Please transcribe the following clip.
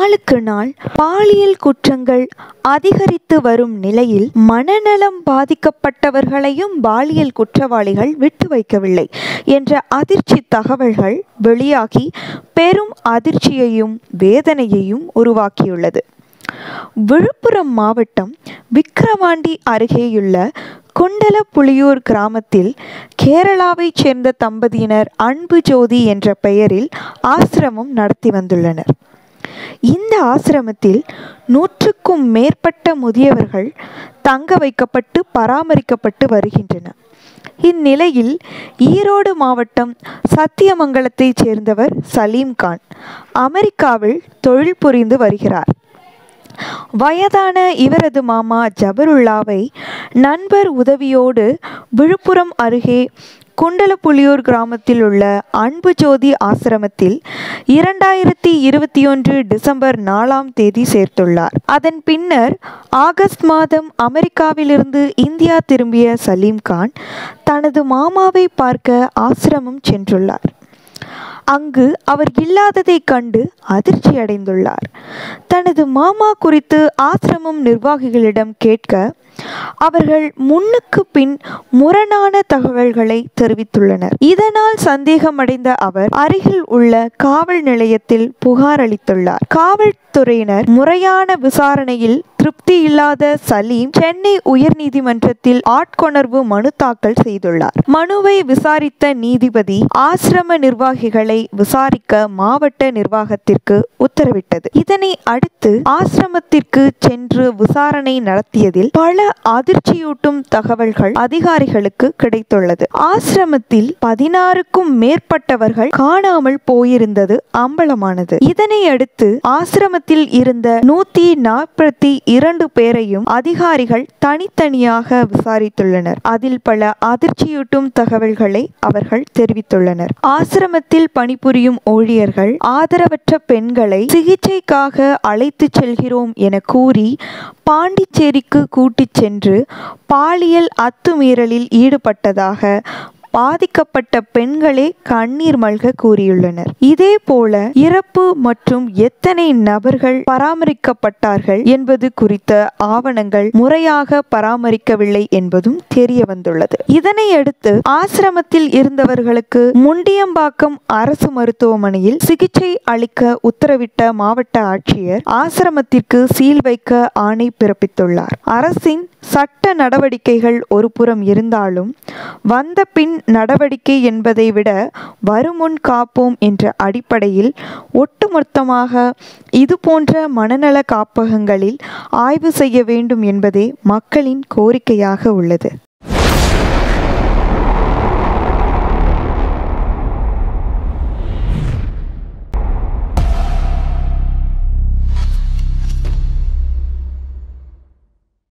நாளுக்கு நாள் பாலியல் குற்றங்கள் அதிகரித்து வரும் நிலையில் மனநலம் பாதிக்கப்பட்டவர்களையும் பாலியல் குற்றவாளிகள் விட்டு வைக்கவில்லை என்ற அதிர்ச்சி தகவல்கள் வெளியாகி பெரும் அதிர்ச்சியையும் வேதனையையும் உருவாக்கியுள்ளது விழுப்புரம் மாவட்டம் விக்கிரவாண்டி அருகேயுள்ள குண்டலப்புலியூர் கிராமத்தில் கேரளாவைச் சேர்ந்த தம்பதியினர் அன்பு ஜோதி என்ற பெயரில் ஆசிரமம் நடத்தி வந்துள்ளனர் இந்த ஆசிரமத்தில் நூற்றுக்கும் மேற்பட்ட முதியவர்கள் தங்க வைக்கப்பட்டு பராமரிக்கப்பட்டு வருகின்றனர் இந்நிலையில் ஈரோடு மாவட்டம் சத்தியமங்கலத்தைச் சேர்ந்தவர் சலீம் கான் அமெரிக்காவில் தொழில் புரிந்து வருகிறார் வயதான இவரது மாமா ஜபருல்லாவை நண்பர் உதவியோடு விழுப்புரம் அருகே குண்டலப்புலியூர் கிராமத்தில் உள்ள அன்பு ஜோதி ஆசிரமத்தில் இரண்டாயிரத்தி இருபத்தி ஒன்று டிசம்பர் நாலாம் தேதி சேர்த்துள்ளார் அதன் பின்னர் ஆகஸ்ட் மாதம் அமெரிக்காவிலிருந்து இந்தியா திரும்பிய சலீம் கான் தனது மாமாவை பார்க்க ஆசிரமம் சென்றுள்ளார் அங்கு அவர் இல்லாததைக் கண்டு அதிர்ச்சி அடைந்துள்ளார் தனது மாமா குறித்து ஆசிரமம் நிர்வாகிகளிடம் கேட்க அவர்கள் முன்னுக்கு பின் முரணான தகவல்களை தெரிவித்துள்ளனர் இதனால் சந்தேகமடைந்த அவர் அருகில் உள்ள காவல் நிலையத்தில் புகார் அளித்துள்ளார் காவல்துறையினர் முறையான விசாரணையில் திருப்தி இல்லாத சலீம் சென்னை உயர்நீதிமன்றத்தில் ஆட்கொணர்வு மனு தாக்கல் செய்துள்ளார் மனுவை விசாரித்த நீதிபதி ஆசிரம நிர்வாகிகளை விசாரிக்க மாவட்ட நிர்வாகத்திற்கு உத்தரவிட்டது இதனை அடுத்து ஆசிரமத்திற்கு சென்று விசாரணை நடத்தியதில் பல அதிர்ச்சியூட்டும் தகவல்கள் அதிகாரிகளுக்கு கிடைத்துள்ளது ஆசிரமத்தில் பதினாறுக்கும் மேற்பட்டவர்கள் காணாமல் போயிருந்தது அம்பலமானது இதனை அடுத்து ஆசிரமத்தில் இருந்த நூத்தி நாற்பத்தி இரண்டு பேரையும் அதிகாரிகள் தனித்தனியாக விசாரித்துள்ளனர் அதில் பல அதிர்ச்சியூட்டும் தகவல்களை அவர்கள் தெரிவித்துள்ளனர் ஆசிரமத்தில் பணிபுரியும் ஊழியர்கள் ஆதரவற்ற பெண்களை சிகிச்சைக்காக அழைத்து செல்கிறோம் என கூறி பாண்டிச்சேரிக்கு கூட்டிச் சென்று பாலியல் அத்துமீறலில் ஈடுபட்டதாக பாதிக்கப்பட்ட பெண்களே கண்ணீர் மல்க கூறியுள்ளனர் இதே போல இறப்பு மற்றும் எத்தனை நபர்கள் பராமரிக்கப்பட்டார்கள் என்பது குறித்த ஆவணங்கள் முறையாக பராமரிக்கவில்லை என்பதும் தெரிய வந்துள்ளது இதனை அடுத்து ஆசிரமத்தில் இருந்தவர்களுக்கு முண்டியம்பாக்கம் அரசு மருத்துவமனையில் சிகிச்சை அளிக்க உத்தரவிட்ட மாவட்ட ஆட்சியர் ஆசிரமத்திற்கு சீல் வைக்க ஆணை பிறப்பித்துள்ளார் அரசின் சட்ட நடவடிக்கைகள் ஒரு புறம் இருந்தாலும் வந்த பின் நடவடிக்கை என்பதை விட வருமுன் காப்போம் என்ற அடிப்படையில் ஒட்டுமொத்தமாக இது போன்ற மனநல காப்பகங்களில் ஆய்வு செய்ய வேண்டும் என்பதே மக்களின் கோரிக்கையாக உள்ளது